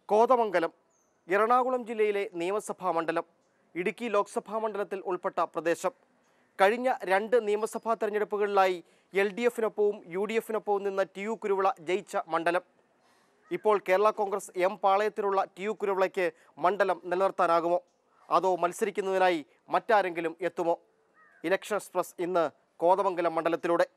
കോതമംഗലം എറണാകുളം ജില്ലയിലെ നിയമസഭാ മണ്ഡലം ഇടുക്കി ലോക്സഭാ മണ്ഡലത്തിൽ ഉൾപ്പെട്ട പ്രദേശം കഴിഞ്ഞ രണ്ട് നിയമസഭാ തെരഞ്ഞെടുപ്പുകളിലായി എൽ ഡി എഫിനൊപ്പവും യു ഡി എഫിനൊപ്പവും നിന്ന ടി യു കുരുവിള ജയിച്ച മണ്ഡലം ഇപ്പോൾ കേരള കോൺഗ്രസ് എം പാളയത്തിലുള്ള ടി യു കുരുവിളയ്ക്ക് മണ്ഡലം നിലനിർത്താനാകുമോ അതോ മത്സരിക്കുന്നതിനായി മറ്റാരെങ്കിലും എത്തുമോ ഇലക്ഷൻ എക്സ്പ്രസ് ഇന്ന് കോതമംഗലം മണ്ഡലത്തിലൂടെ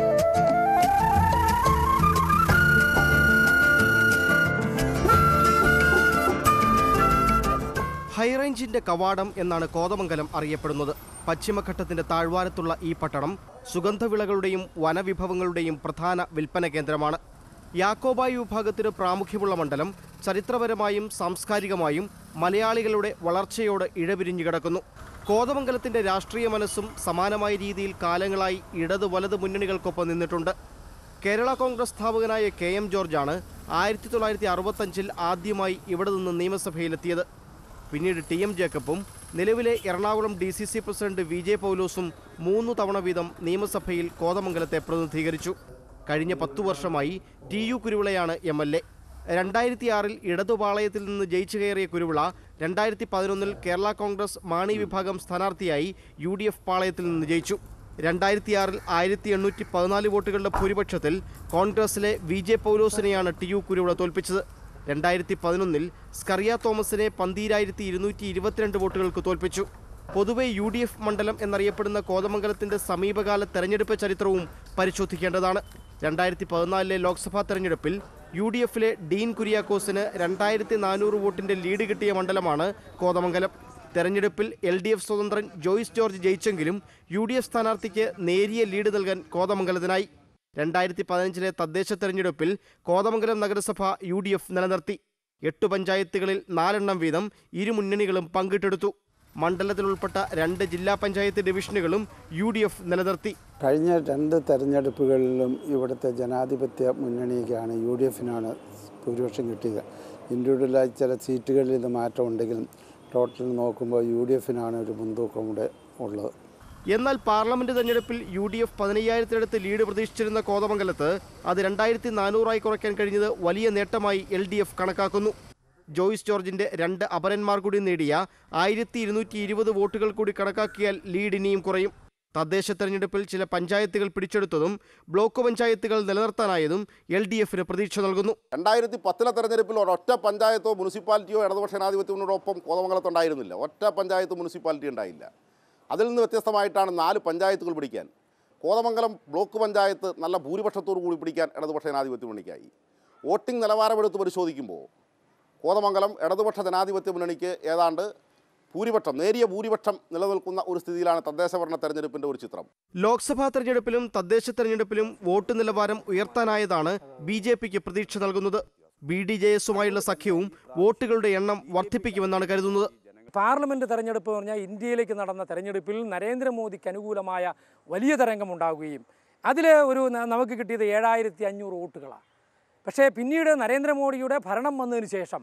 ഹൈറേഞ്ചിന്റെ കവാടം എന്നാണ് കോതമംഗലം അറിയപ്പെടുന്നത് പശ്ചിമഘട്ടത്തിന്റെ താഴ്വാരത്തുള്ള ഈ പട്ടണം സുഗന്ധവിളകളുടെയും വനവിഭവങ്ങളുടെയും പ്രധാന വിൽപ്പന കേന്ദ്രമാണ് യാക്കോബായി വിഭാഗത്തിന് പ്രാമുഖ്യമുള്ള മണ്ഡലം ചരിത്രപരമായും സാംസ്കാരികമായും മലയാളികളുടെ വളർച്ചയോട് ഇഴപിരിഞ്ഞു കിടക്കുന്നു കോതമംഗലത്തിന്റെ രാഷ്ട്രീയ മനസ്സും സമാനമായ രീതിയിൽ കാലങ്ങളായി ഇടത് വലത് മുന്നണികൾക്കൊപ്പം നിന്നിട്ടുണ്ട് കേരള കോൺഗ്രസ് സ്ഥാപകനായ കെ എം ജോർജാണ് ആയിരത്തി തൊള്ളായിരത്തി അറുപത്തഞ്ചിൽ ആദ്യമായി ഇവിടെ നിന്ന് നിയമസഭയിലെത്തിയത് പിന്നീട് ടി എം ജേക്കബും നിലവിലെ Ernakulam D C C president V J പൗലോസും മൂന്ന് തവണ വീതം നിയമസഭയിൽ കോതമംഗലത്തെ പ്രതിനിധീകരിച്ചു കഴിഞ്ഞ പത്തു വർഷമായി ടി യു കുരുവിളയാണ് എം എൽ എ രണ്ടായിരത്തി ആറിൽ ഇടതുപാളയത്തിൽ നിന്ന് ജയിച്ചു കയറിയ കുരുവിള രണ്ടായിരത്തി പതിനൊന്നിൽ കേരള കോൺഗ്രസ് മാണി വിഭാഗം സ്ഥാനാർത്ഥിയായി യു ഡി എഫ് പാളയത്തിൽ നിന്ന് ജയിച്ചു രണ്ടായിരത്തി ആറിൽ ആയിരത്തി എണ്ണൂറ്റി പതിനാല് വോട്ടുകളുടെ ഭൂരിപക്ഷത്തിൽ കോൺഗ്രസിലെ വി ജെ പൗലോസിനെയാണ് ടി യു കുരുവിള തോൽപ്പിച്ചത് രണ്ടായിരത്തി പതിനൊന്നിൽ സ്കറിയ തോമസിനെ പന്തീരായിരത്തി ഇരുന്നൂറ്റി ഇരുപത്തിരണ്ട് വോട്ടുകൾക്ക് തോൽപ്പിച്ചു പൊതുവെ യു ഡി എഫ് മണ്ഡലം എന്നറിയപ്പെടുന്ന കോതമംഗലത്തിന്റെ സമീപകാല തെരഞ്ഞെടുപ്പ് ചരിത്രവും പരിശോധിക്കേണ്ടതാണ് രണ്ടായിരത്തി പതിനാലിലെ ലോക്സഭാ തെരഞ്ഞെടുപ്പിൽ യു ഡി എഫിലെ ഡീൻ കുര്യാക്കോസിന് രണ്ടായിരത്തി നാനൂറ് വോട്ടിന്റെ ലീഡ് കിട്ടിയ മണ്ഡലമാണ് കോതമംഗലം തെരഞ്ഞെടുപ്പിൽ എൽ ഡി എഫ് സ്വതന്ത്രൻ ജോയ്സ് ജോർജ് ജയിച്ചെങ്കിലും യു ഡി എഫ് സ്ഥാനാർത്ഥിക്ക് നേരിയ ലീഡ് നൽകാൻ കോതമംഗലത്തിനായി രണ്ടായിരത്തി പതിനഞ്ചിലെ തദ്ദേശ തെരഞ്ഞെടുപ്പിൽ കോതമംഗലം നഗരസഭ യു ഡി എഫ് നിലനിർത്തി എട്ട് പഞ്ചായത്തുകളിൽ നാലെണ്ണം വീതം ഇരു മുന്നണികളും പങ്കിട്ടെടുത്തു മണ്ഡലത്തിൽ ഉൾപ്പെട്ട രണ്ട് ജില്ലാ പഞ്ചായത്ത് ഡിവിഷനുകളും യു ഡി എഫ് നിലനിർത്തി കഴിഞ്ഞ രണ്ട് തെരഞ്ഞെടുപ്പുകളിലും ഇവിടുത്തെ ജനാധിപത്യ മുന്നണിക്കാണ് യു ഡി എഫിനാണ് ഭൂരിപക്ഷം കിട്ടിയത് ഇൻഡിവിജ്വലായി ചില സീറ്റുകളിൽ ഇത് മാറ്റമുണ്ടെങ്കിലും ടോട്ടൽ നോക്കുമ്പോൾ യു ഡി എഫിനാണ് ഒരു മുൻതൂക്കം കൂടെ ഉള്ളത് എന്നാൽ പാർലമെന്റ് തെരഞ്ഞെടുപ്പിൽ യു ഡി എഫ് പതിനയ്യായിരത്തിനടുത്ത് ലീഡ് പ്രതീക്ഷിച്ചിരുന്ന കോതമംഗലത്ത് അത് രണ്ടായിരത്തി നാനൂറായി കുറയ്ക്കാൻ കഴിഞ്ഞത് വലിയ നേട്ടമായി എൽ ഡി എഫ് കണക്കാക്കുന്നു ജോയ്സ് ജോർജിന്റെ രണ്ട് അപരന്മാർ കൂടി നേടിയ ആയിരത്തി ഇരുന്നൂറ്റി ഇരുപത് വോട്ടുകൾ കൂടി കണക്കാക്കിയാൽ ലീഡ് ഇനിയും കുറയും തദ്ദേശ തെരഞ്ഞെടുപ്പിൽ ചില പഞ്ചായത്തുകൾ പിടിച്ചെടുത്തതും ബ്ലോക്ക് പഞ്ചായത്തുകൾ നിലനിർത്താനായതും എൽ ഡി എഫിന് പ്രതീക്ഷ നൽകുന്നു രണ്ടായിരത്തി പത്തിലെ തെരഞ്ഞെടുപ്പിൽ ഒരൊറ്റ പഞ്ചായത്തോ മുനിസിപ്പാലിറ്റിയോ ഇടതുപക്ഷ ജനാധിപത്യത്തിനോടൊപ്പം കോതമംഗലത്തുണ്ടായിരുന്നില്ല ഒറ്റ പഞ്ചായത്ത് മുനിസിപ്പാലിറ്റി ഉണ്ടായില്ല അതിൽ നിന്ന് വ്യത്യസ്തമായിട്ടാണ് നാല് പഞ്ചായത്തുകൾ പിടിക്കാൻ കോതമംഗലം ബ്ലോക്ക് പഞ്ചായത്ത് നല്ല ഭൂരിപക്ഷത്തോടു കൂടി പിടിക്കാൻ ഇടതുപക്ഷ ജനാധിപത്യ മുന്നണിക്കായി വോട്ടിംഗ് നിലവാരമെടുത്ത് പരിശോധിക്കുമ്പോൾ കോതമംഗലം ഇടതുപക്ഷ ജനാധിപത്യ മുന്നണിക്ക് ഏതാണ്ട് ഭൂരിപക്ഷം നേരിയ ഭൂരിപക്ഷം നിലനിൽക്കുന്ന ഒരു സ്ഥിതിയിലാണ് തദ്ദേശ ഭരണ തെരഞ്ഞെടുപ്പിൻ്റെ ഒരു ചിത്രം ലോക്സഭാ തെരഞ്ഞെടുപ്പിലും തദ്ദേശ തെരഞ്ഞെടുപ്പിലും വോട്ട് നിലവാരം ഉയർത്താനായതാണ് ബി ജെ പിക്ക് പ്രതീക്ഷ നൽകുന്നത് ബി ഡി ജെ എസുമായുള്ള സഖ്യവും വോട്ടുകളുടെ എണ്ണം വർദ്ധിപ്പിക്കുമെന്നാണ് കരുതുന്നത് പാർലമെൻറ്റ് തെരഞ്ഞെടുപ്പ് എന്ന് പറഞ്ഞാൽ ഇന്ത്യയിലേക്ക് നടന്ന തെരഞ്ഞെടുപ്പിൽ നരേന്ദ്രമോദിക്ക് അനുകൂലമായ വലിയ തരംഗം ഉണ്ടാവുകയും അതിൽ ഒരു ന- നമുക്ക് കിട്ടിയത് ഏഴായിരത്തി അഞ്ഞൂറ് വോട്ടുകളാണ് പക്ഷേ പിന്നീട് നരേന്ദ്രമോദിയുടെ ഭരണം വന്നതിന് ശേഷം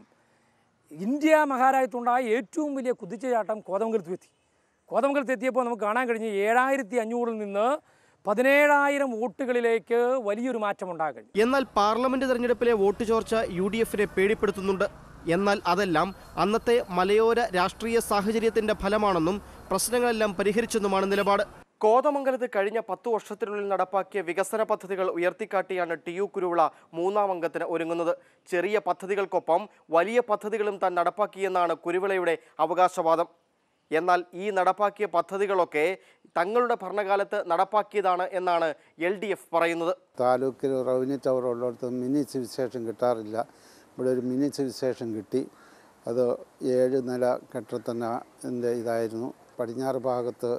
ഇന്ത്യ മഹാരാജ്യത്തുണ്ടായ ഏറ്റവും വലിയ കുതിച്ചുചാട്ടം കോതമംഗലത്ത് എത്തി കോതമംഗലത്ത് എത്തിയപ്പോൾ നമുക്ക് കാണാൻ കഴിഞ്ഞ് ഏഴായിരത്തി അഞ്ഞൂറിൽ നിന്ന് പതിനേഴായിരം വോട്ടുകളിലേക്ക് വലിയൊരു മാറ്റം ഉണ്ടാകാൻ കഴിഞ്ഞു എന്നാൽ പാർലമെന്റ് തെരഞ്ഞെടുപ്പിലെ വോട്ട് ചോർച്ച യു ഡി എഫിനെ പേടിപ്പെടുത്തുന്നുണ്ട് എന്നാൽ അതെല്ലാം അന്നത്തെ മലയോര രാഷ്ട്രീയ സാഹചര്യത്തിന്റെ ഫലമാണെന്നും പ്രശ്നങ്ങളെല്ലാം പരിഹരിച്ചെന്നുമാണ് നിലപാട് കോതമംഗലത്ത് കഴിഞ്ഞ പത്തു വർഷത്തിനുള്ളിൽ നടപ്പാക്കിയ വികസന പദ്ധതികൾ ഉയർത്തിക്കാട്ടിയാണ് ടി യു കുരുവിള മൂന്നാം അംഗത്തിന് ഒരുങ്ങുന്നത് ചെറിയ പദ്ധതികൾക്കൊപ്പം വലിയ പദ്ധതികളും താൻ നടപ്പാക്കിയെന്നാണ് കുരുവിളയുടെ അവകാശവാദം എന്നാൽ ഈ നടപ്പാക്കിയ പദ്ധതികളൊക്കെ തങ്ങളുടെ ഭരണകാലത്ത് നടപ്പാക്കിയതാണ് എന്നാണ് എൽ ഡി എഫ് പറയുന്നത് താലൂക്കിൽ റവന്യൂ ടവർ ഉള്ളിടത്ത് മിനി സിവിൽ സ്റ്റേഷൻ കിട്ടാറില്ല ഇവിടെ ഒരു മിനി സിവിൽ സ്റ്റേഷൻ കിട്ടി അത് ഏഴ് നില കെട്ടിടത്തിൻ്റെ ഇതായിരുന്നു പടിഞ്ഞാറ് ഭാഗത്ത്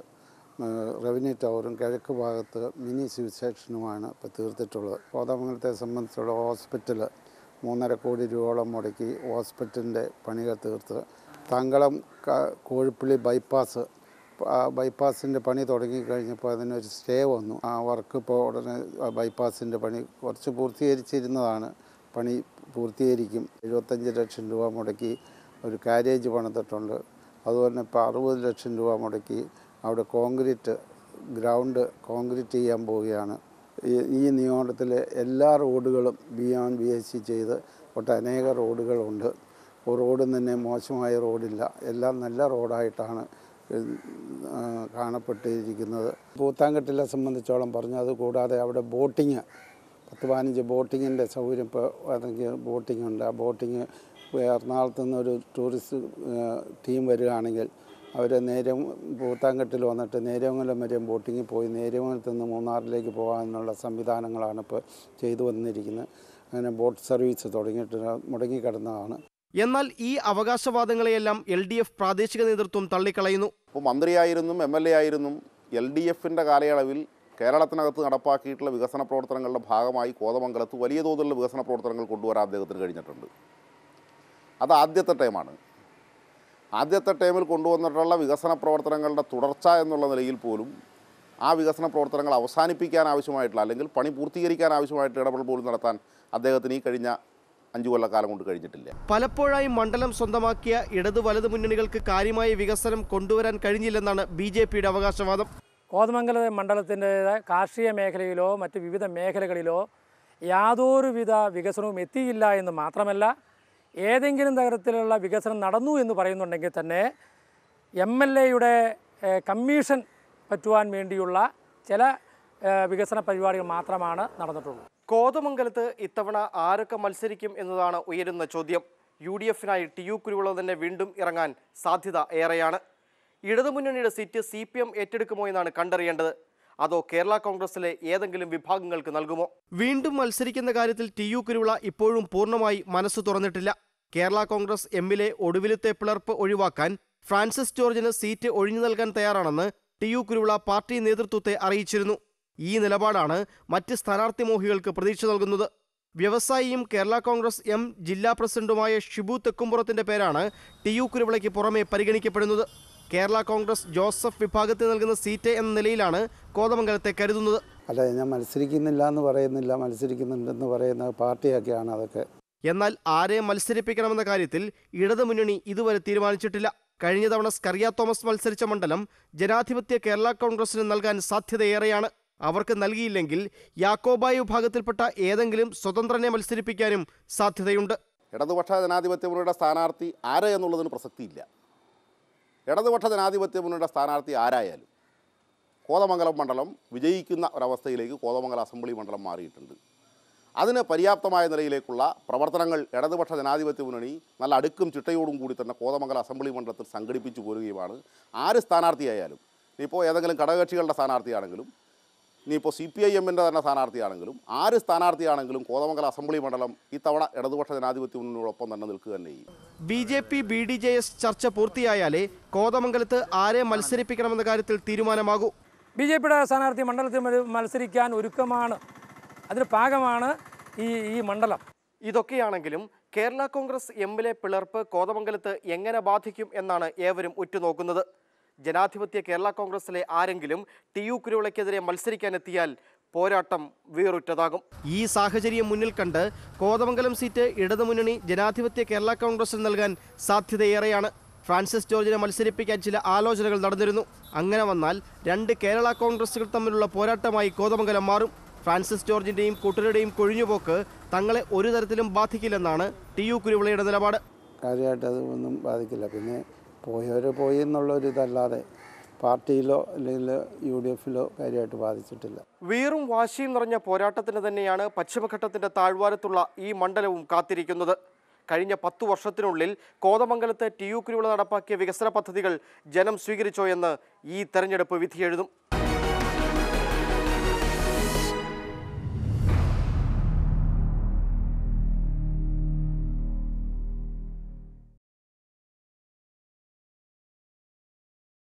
റവന്യൂ ടവറും കിഴക്ക് ഭാഗത്ത് മിനി സിവിൽ സ്റ്റേഷനുമാണ് ഇപ്പോൾ തീർത്തിട്ടുള്ളത് കോതമംഗലത്തെ സംബന്ധിച്ചുള്ള ഹോസ്പിറ്റൽ മൂന്നര കോടി രൂപയോളം മുടക്കി ഹോസ്പിറ്റലിൻ്റെ പണികൾ തീർത്ത് തങ്കളം ക- കോഴിപ്പള്ളി ബൈപ്പാസ് ആ ബൈപ്പാസിൻ്റെ പണി തുടങ്ങിക്കഴിഞ്ഞപ്പോൾ അതിനൊരു സ്റ്റേ വന്നു ആ വർക്ക് ഇപ്പോൾ ഉടനെ ആ ബൈപ്പാസിൻ്റെ പണി കുറച്ച് പൂർത്തീകരിച്ചിരുന്നതാണ് പണി പൂർത്തീകരിക്കും എഴുപത്തഞ്ച് ലക്ഷം രൂപ മുടക്കി ഒരു കാരേജ് പണിതിട്ടുണ്ട് അതുപോലെ തന്നെ ഇപ്പോൾ അറുപത് ലക്ഷം രൂപ മുടക്കി അവിടെ കോൺക്രീറ്റ് ഗ്രൗണ്ട് കോൺക്രീറ്റ് ചെയ്യാൻ പോവുകയാണ് ഈ ഈ നിയമത്തിലെ എല്ലാ റോഡുകളും B and B S C ചെയ്ത് ഒട്ടനേക റോഡുകളുണ്ട് റോഡും തന്നെ മോശമായ റോഡില്ല എല്ലാം നല്ല റോഡായിട്ടാണ് ഉം, ആ, കാണപ്പെട്ടിരിക്കുന്നത് പൂത്താങ്കെട്ടിലെ സംബന്ധിച്ചോളം പറഞ്ഞു അത് കൂടാതെ അവിടെ ബോട്ടിങ് പത്ത് പതിനഞ്ച് ബോട്ടിങ്ങിൻ്റെ സൗകര്യം ഇപ്പോൾ അതെങ്കിൽ ബോട്ടിംഗ് ഉണ്ട് ആ ബോട്ടിങ് എറണാകുളത്ത് നിന്നൊരു ടൂറിസ്റ്റ് ടീം വരികയാണെങ്കിൽ അവർ നേരെ പൂത്താങ്കെട്ടിൽ വന്നിട്ട് നേരമംഗലം വരെ ബോട്ടിങ്ങിൽ പോയി നേരമംഗലത്ത് നിന്ന് മൂന്നാറിലേക്ക് പോകാനുള്ള സംവിധാനങ്ങളാണ് ഇപ്പോൾ ചെയ്തു വന്നിരിക്കുന്നത് അങ്ങനെ ബോട്ട് സർവീസ് തുടങ്ങിയിട്ട് മുടങ്ങിക്കിടന്നതാണ് എന്നാൽ ഈ അവകാശവാദങ്ങളെയെല്ലാം എൽ ഡി എഫ് പ്രാദേശിക നേതൃത്വം തള്ളിക്കളയുന്നു ഇപ്പോൾ മന്ത്രിയായിരുന്നും എം എൽ എ ആയിരുന്നും എൽ ഡി എഫിൻ്റെ കാലയളവിൽ കേരളത്തിനകത്ത് നടപ്പാക്കിയിട്ടുള്ള വികസന പ്രവർത്തനങ്ങളുടെ ഭാഗമായി കോതമംഗലത്ത് വലിയ തോതിലുള്ള വികസന പ്രവർത്തനങ്ങൾ കൊണ്ടുവരാൻ അദ്ദേഹത്തിന് കഴിഞ്ഞിട്ടുണ്ട് അത് ആദ്യത്തെ ടൈമാണ് ആദ്യത്തെ ടൈമിൽ കൊണ്ടുവന്നിട്ടുള്ള വികസന പ്രവർത്തനങ്ങളുടെ തുടർച്ച എന്നുള്ള നിലയിൽ പോലും ആ വികസന പ്രവർത്തനങ്ങൾ അവസാനിപ്പിക്കാൻ ആവശ്യമായിട്ടുള്ള അല്ലെങ്കിൽ പണി പൂർത്തീകരിക്കാൻ ആവശ്യമായിട്ട് ഇടപെടൽ പോലും നടത്താൻ അദ്ദേഹത്തിന് ഈ കഴിഞ്ഞ അഞ്ചു കൊല്ലക്കാലം കൊണ്ട് കഴിഞ്ഞിട്ടില്ല പലപ്പോഴായി മണ്ഡലം സ്വന്തമാക്കിയ ഇടതു വലതു മുന്നണികൾക്ക് കാര്യമായ വികസനം കൊണ്ടുവരാൻ കഴിഞ്ഞില്ലെന്നാണ് ബി ജെ പിയുടെ അവകാശവാദം കോതമംഗല മണ്ഡലത്തിൻ്റെ കാർഷിക മേഖലയിലോ മറ്റ് വിവിധ മേഖലകളിലോ യാതൊരുവിധ വികസനവും എത്തിയില്ല എന്ന് മാത്രമല്ല ഏതെങ്കിലും തരത്തിലുള്ള വികസനം നടന്നു എന്ന് പറയുന്നുണ്ടെങ്കിൽ തന്നെ എം എൽ എയുടെ കമ്മീഷൻ പറ്റുവാൻ വേണ്ടിയുള്ള ചില ഏഹ്, വികസന പരിപാടികൾ മാത്രമാണ് നടന്നിട്ടുള്ളൂ കോതമംഗലത്ത് ഇത്തവണ ആരൊക്കെ മത്സരിക്കും എന്നതാണ് ഉയരുന്ന ചോദ്യം യു ഡി എഫിനായി ടി യു കുരുവിള തന്നെ വീണ്ടും ഇറങ്ങാൻ സാധ്യത ഏറെയാണ് ഇടതുമുന്നണിയുടെ സീറ്റ് സി പി എം ഏറ്റെടുക്കുമോ എന്നാണ് കണ്ടറിയേണ്ടത് അതോ കേരള കോൺഗ്രസിലെ ഏതെങ്കിലും വിഭാഗങ്ങൾക്ക് നൽകുമോ വീണ്ടും മത്സരിക്കുന്ന കാര്യത്തിൽ ടി യു കുരുവിള ഇപ്പോഴും പൂർണ്ണമായി മനസ്സ് തുറന്നിട്ടില്ല കേരള കോൺഗ്രസ് എമ്മിലെ ഒടുവിലത്തെ പിളർപ്പ് ഒഴിവാക്കാൻ ഫ്രാൻസിസ് ജോർജിന് സീറ്റ് ഒഴിഞ്ഞു നൽകാൻ തയ്യാറാണെന്ന് ടി യു കുരുവിള പാർട്ടി നേതൃത്വത്തെ അറിയിച്ചിരുന്നു ഈ നിലപാടാണ് മറ്റ് സ്ഥാനാർത്ഥി മോഹികൾക്ക് പ്രതീക്ഷ നൽകുന്നത് വ്യവസായിയും കേരള കോൺഗ്രസ് എം ജില്ലാ പ്രസിഡന്റുമായ ഷിബു തെക്കുംപുറത്തിന്റെ പേരാണ് ടി യു കുരുവിളയ്ക്ക് പുറമെ പരിഗണിക്കപ്പെടുന്നത് കേരള കോൺഗ്രസ് ജോസഫ് വിഭാഗത്തിന് നൽകുന്ന സീറ്റ് എന്ന നിലയിലാണ് കോതമംഗലത്തെ കരുതുന്നത് അല്ല ഞാൻ മത്സരിക്കുന്നില്ല എന്ന് പറയുന്നില്ല മത്സരിക്കുന്നുണ്ടെന്ന് പറയുന്ന പാർട്ടിയൊക്കെയാണ് അതൊക്കെ എന്നാൽ ആരെ മത്സരിപ്പിക്കണമെന്ന കാര്യത്തിൽ ഇടതുമുന്നണി ഇതുവരെ തീരുമാനിച്ചിട്ടില്ല കഴിഞ്ഞ തവണ സ്കറിയ തോമസ് മത്സരിച്ച മണ്ഡലം ജനാധിപത്യ കേരള കോൺഗ്രസിന് നൽകാൻ സാധ്യതയേറെയാണ് അവർക്ക് നൽകിയില്ലെങ്കിൽ യാക്കോബായ വിഭാഗത്തിൽപ്പെട്ട ഏതെങ്കിലും സ്വതന്ത്രനെ മത്സരിപ്പിക്കാനും സാധ്യതയുണ്ട് ഇടതുപക്ഷ ജനാധിപത്യ മുന്നണിയുടെ സ്ഥാനാർത്ഥി ആര് എന്നുള്ളതിന് പ്രസക്തിയില്ല ഇടതുപക്ഷ ജനാധിപത്യ മുന്നണിയുടെ സ്ഥാനാർത്ഥി ആരായാലും കോതമംഗലം മണ്ഡലം വിജയിക്കുന്ന ഒരവസ്ഥയിലേക്ക് കോതമംഗലം അസംബ്ലി മണ്ഡലം മാറിയിട്ടുണ്ട് അതിന് പര്യാപ്തമായ നിലയിലേക്കുള്ള പ്രവർത്തനങ്ങൾ ഇടതുപക്ഷ ജനാധിപത്യ മുന്നണി നല്ല അടുക്കും ചിട്ടയോടും കൂടി തന്നെ കോതമംഗലം അസംബ്ലി മണ്ഡലത്തിൽ സംഘടിപ്പിച്ചു പോരുകയുമാണ് ആര് സ്ഥാനാർത്ഥിയായാലും ഇനിയിപ്പോൾ ഏതെങ്കിലും ഘടകകക്ഷികളുടെ സ്ഥാനാർത്ഥിയാണെങ്കിലും ഇനിയിപ്പോൾ സി പി ഐ എമ്മിൻ്റെ തന്നെ സ്ഥാനാർത്ഥിയാണെങ്കിലും ആര് സ്ഥാനാർത്ഥിയാണെങ്കിലും കോതമംഗലം അസംബ്ലി മണ്ഡലം ഇത്തവണ ഇടതുപക്ഷ ജനാധിപത്യ മുന്നണിയോടൊപ്പം തന്നെ നിൽക്കുക തന്നെ ചെയ്യും B J P B D J S ചർച്ച പൂർത്തിയായാലേ കോതമംഗലത്ത് ആരെ മത്സരിപ്പിക്കണമെന്ന കാര്യത്തിൽ തീരുമാനമാകൂ ബി ജെ പിയുടെ സ്ഥാനാർത്ഥി മണ്ഡലത്തിൽ മത്സ- മത്സരിക്കാൻ ഒരുക്കമാണ് അതിന് പാകമാണ് ഈ ഈ മണ്ഡലം ഇതൊക്കെയാണെങ്കിലും കേരള കോൺഗ്രസ് എമ്മിലെ പിളർപ്പ് കോതമംഗലത്ത് എങ്ങനെ ബാധിക്കും എന്നാണ് ഏവരും ഉറ്റുനോക്കുന്നത് ജനാധിപത്യ കേരള കോൺഗ്രസിലെ ആരെങ്കിലും ടി യു കുരുവിളയ്ക്കെതിരെ മത്സരിക്കാനെത്തിയാൽ പോരാട്ടം വീറുറ്റതാകും ഈ സാഹചര്യം മുന്നിൽ കണ്ട് കോതമംഗലം സീറ്റ് ഇടതുമുന്നണി ജനാധിപത്യ കേരള കോൺഗ്രസിന് നൽകാൻ സാധ്യതയേറെയാണ് ഫ്രാൻസിസ് ജോർജിനെ മത്സരിപ്പിക്കാൻ ചില ആലോചനകൾ നടന്നിരുന്നു അങ്ങനെ വന്നാൽ രണ്ട് കേരള കോൺഗ്രസുകൾ തമ്മിലുള്ള പോരാട്ടമായി കോതമംഗലം മാറും ഫ്രാൻസിസ് ജോർജിന്റെയും കൂട്ടരുടെയും കൊഴിഞ്ഞുപോക്ക് തങ്ങളെ ഒരു തരത്തിലും ബാധിക്കില്ലെന്നാണ് ടി യു കുരുവിളയുടെ നിലപാട് കാര്യമായിട്ട് അത് ഒന്നും ബാധിക്കില്ല പിന്നെ പോയവർ പോയി എന്നുള്ളൊരു ഇതല്ലാതെ പാർട്ടിയിലോ അല്ലെങ്കിൽ യു ഡി എഫിലോ കാര്യമായിട്ട് ബാധിച്ചിട്ടില്ല വീറും വാശിയും നിറഞ്ഞ പോരാട്ടത്തിന് തന്നെയാണ് പശ്ചിമഘട്ടത്തിന്റെ താഴ്വാരത്തുള്ള ഈ മണ്ഡലവും കാത്തിരിക്കുന്നത് കഴിഞ്ഞ പത്തു വർഷത്തിനുള്ളിൽ കോതമംഗലത്ത് ടി യു കുരുവിള നടപ്പാക്കിയ വികസന പദ്ധതികൾ ജനം സ്വീകരിച്ചോ എന്ന് ഈ തെരഞ്ഞെടുപ്പ് വിധിയെഴുതും